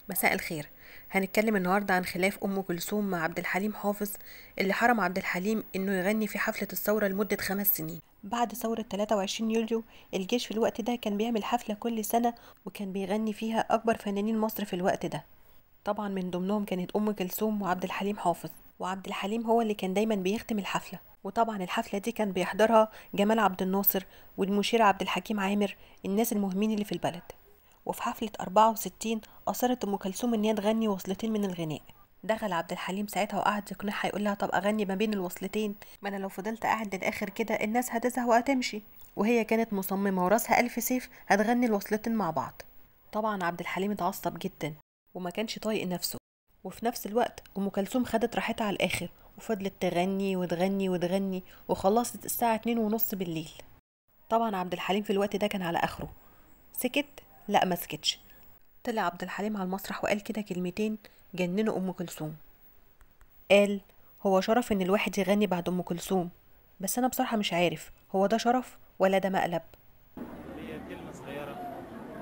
مساء الخير هنتكلم النهارده عن خلاف ام كلثوم مع عبد الحليم حافظ اللي حرم عبد الحليم انه يغني في حفله الثوره لمده خمس سنين بعد ثورة 23 يوليو الجيش في الوقت ده كان بيعمل حفلة كل سنة وكان بيغني فيها أكبر فنانين مصر في الوقت ده طبعا من ضمنهم كانت أم كلثوم وعبد الحليم حافظ وعبد الحليم هو اللي كان دايما بيختم الحفلة وطبعا الحفلة دي كان بيحضرها جمال عبد الناصر والمشير عبد الحكيم عامر الناس المهمين اللي في البلد وفي حفلة 64 أصرت أم كلثوم إن هي تغني وصلتين من الغناء دخل عبد الحليم ساعتها وقعد يقنعها يقول لها طب أغني ما بين الوصلتين ما أنا لو فضلت قاعد للآخر كده الناس هتزهق وهتمشي وهي كانت مصممة وراسها ألف سيف هتغني الوصلتين مع بعض طبعا عبد الحليم اتعصب جدا وما كانش طايق نفسه وفي نفس الوقت أم كلثوم خدت راحتها على الآخر وفضلت تغني وتغني وتغني وخلصت الساعة اتنين ونص بالليل طبعا عبد الحليم في الوقت ده كان على آخره سكت لا ما سكتش طلع عبد الحليم على المسرح وقال كده كلمتين جننوا ام كلثوم قال هو شرف ان الواحد يغني بعد ام كلثوم بس انا بصراحه مش عارف هو ده شرف ولا ده مقلب هي كلمة صغيرة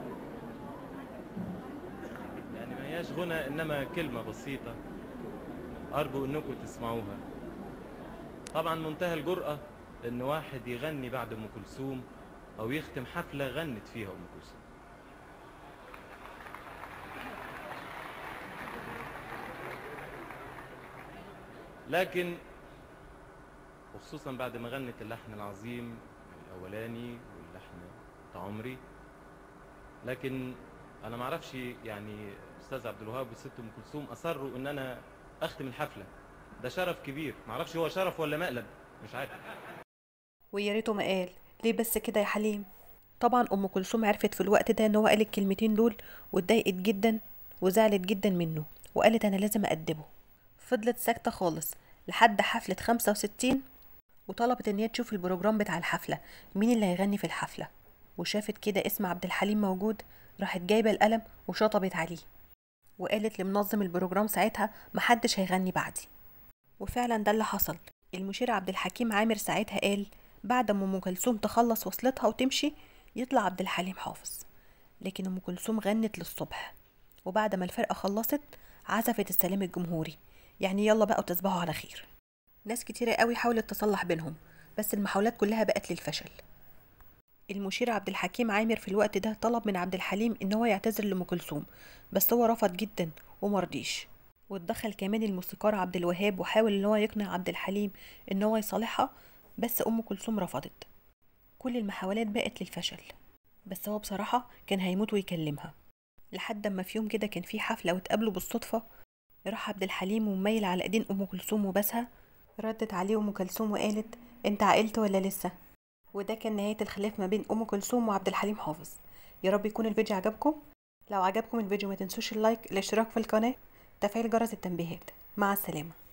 يعني ما هياش غنى إنما كلمة بسيطة أرجو إنكم تسمعوها طبعا منتهى الجرأة إن واحد يغني بعد أم كلثوم أو يختم حفلة غنت فيها أم كلثوم لكن وخصوصا بعد ما غنت اللحن العظيم الاولاني واللحن بتاع عمري لكن انا ما اعرفش يعني استاذ عبد الوهاب والست ام كلثوم اصروا ان انا اختم الحفله ده شرف كبير ما اعرفش هو شرف ولا مقلب مش عارف ويا ريته ما قال ليه بس كده يا حليم طبعا ام كلثوم عرفت في الوقت ده ان هو قال الكلمتين دول واتضايقت جدا وزعلت جدا منه وقالت انا لازم اادبه فضلت ساكته خالص لحد حفله 65 وطلبت ان هي تشوف البروجرام بتاع الحفله مين اللي هيغني في الحفله وشافت كده اسم عبد الحليم موجود راحت جايبه القلم وشطبت عليه وقالت لمنظم البروجرام ساعتها محدش هيغني بعدي وفعلا ده اللي حصل المشير عبد الحكيم عامر ساعتها قال بعد ما ام كلثوم تخلص وصلتها وتمشي يطلع عبد الحليم حافظ لكن ام كلثوم غنت للصبح وبعد ما الفرقه خلصت عزفت السلام الجمهوري يعني يلا بقى وتصبحوا على خير ناس كتيرة قوي حاولت تصلح بينهم بس المحاولات كلها بقت للفشل المشير عبد الحكيم عامر في الوقت ده طلب من عبد الحليم ان هو يعتذر لأم كلثوم بس هو رفض جدا ومرضيش واتدخل كمان الموسيقار عبد الوهاب وحاول ان هو يقنع عبد الحليم ان هو يصالحها بس ام كلثوم رفضت كل المحاولات بقت للفشل بس هو بصراحة كان هيموت ويكلمها لحد اما في يوم كده كان في حفلة واتقابلوا بالصدفة راح عبد الحليم وميل على ايدين ام كلثوم وبسها ردت عليه ام كلثوم وقالت انت عقلت ولا لسه وده كان نهايه الخلاف ما بين ام كلثوم وعبد الحليم حافظ يا رب يكون الفيديو عجبكم لو عجبكم الفيديو ما تنسوش اللايك الاشتراك في القناه تفعيل جرس التنبيهات مع السلامه